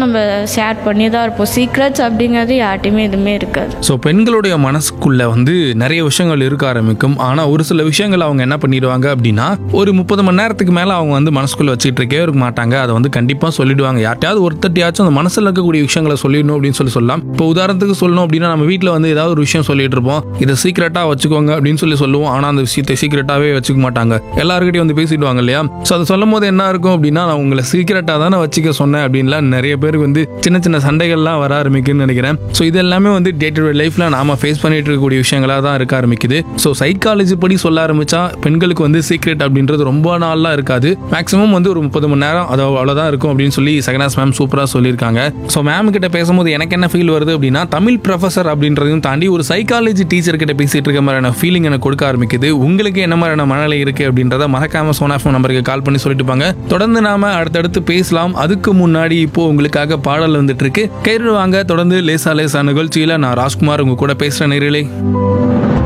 நம்ம ஷேர் பண்ணி தான் இருப்போம் சீக்ரெட்ஸ் அப்படிங்கிறது யார்ட்டையுமே எதுவுமே இருக்காது ஸோ பெண்களுடைய மனசுக்குள்ள வந்து நிறைய விஷயங்கள் இருக்க ஆரம்பிக்கும் ஆனால் ஒரு சில விஷயங்கள் அவங்க என்ன பண்ணிடுவாங்க அப்படின்னா ஒரு முப்பது மணி நேரத்துக்கு மேலே அவங்க வந்து மனசுக்குள்ள வச்சுட்டு இருக்கே இருக்க மாட்டாங்க அதை வந்து கண்டிப்பாக சொல்லிடுவாங்க யார்ட்டையாவது ஒருத்தட்டியாச்சும் அந்த மனசில் இருக்கக்கூடிய விஷயங்களை சொல்லிடணும் அப்படின்னு சொல்லி சொல்லலாம் இப்போ உதாரணத்துக்கு சொல்லணும் அப்படின்னா நம்ம வீட்டில் வந்து ஏதாவது ஒரு விஷயம் சொல்லிட்டு இருப்போம் இதை சீக்கிரட்டாக வச்சுக்கோங்க அப்படின்னு சொல்லி சொல்லுவோம் ஆனால் அந்த விஷயத்தை சீக்கிரட்டாகவே வச்சுக்க மாட்டாங்க எல்லாருக்கிட்டையும் வந்து பேசிடுவாங்க இல்லையா ஸோ அதை சொல்லும் போது என்ன இருக்கும் அப்படின்னா நான் உங்களை சீக்கிரட்டாக தானே வச்சுக்க சொன்னேன் அப்படின்லாம் நிறைய பேருக்கு வந்து சின்ன சின்ன சண்டைகள்லாம் வர ஆரம்பிக்குன்னு நினைக்கிறேன் ஸோ இது எல்லாமே வந்து டே டு டே லைஃப்ல நாம ஃபேஸ் பண்ணிட்டு இருக்கக்கூடிய விஷயங்களா தான் இருக்க ஆரம்பிக்குது ஸோ சைக்காலஜி படி சொல்ல ஆரம்பிச்சா பெண்களுக்கு வந்து சீக்ரெட் அப்படின்றது ரொம்ப நாள்லாம் இருக்காது மேக்ஸிமம் வந்து ஒரு முப்பது மணி நேரம் அது அவ்வளோதான் இருக்கும் அப்படின்னு சொல்லி சகனாஸ் மேம் சூப்பராக சொல்லியிருக்காங்க ஸோ மேம் கிட்ட பேசும்போது எனக்கு என்ன ஃபீல் வருது அப்படின்னா தமிழ் ப்ரொஃபசர் அப்படின்றதையும் தாண்டி ஒரு சைக்காலஜி டீச்சர் கிட்ட பேசிட்டு இருக்க மாதிரியான ஃபீலிங் எனக்கு கொடுக்க ஆரம்பிக்குது உங்களுக்கு என்ன மாதிரியான மனநிலை இருக்கு அப்படின்றத மறக்காம சோனாஃபோன் நம்பருக்கு கால் பண்ணி சொல்லிட்டு போங்க தொடர்ந்து நாம அடுத்தடுத்து பேசலாம் அதுக்கு முன்னாடி இப்போ உங்களுக்காக பாடல் வந்துட்டு இருக்கு கேட்டு வாங்க தொடர்ந்து லேசா லேசா நிகழ்ச்சியில நான் ராஜ்குமார் உங்க கூட பேசுற நேரிலே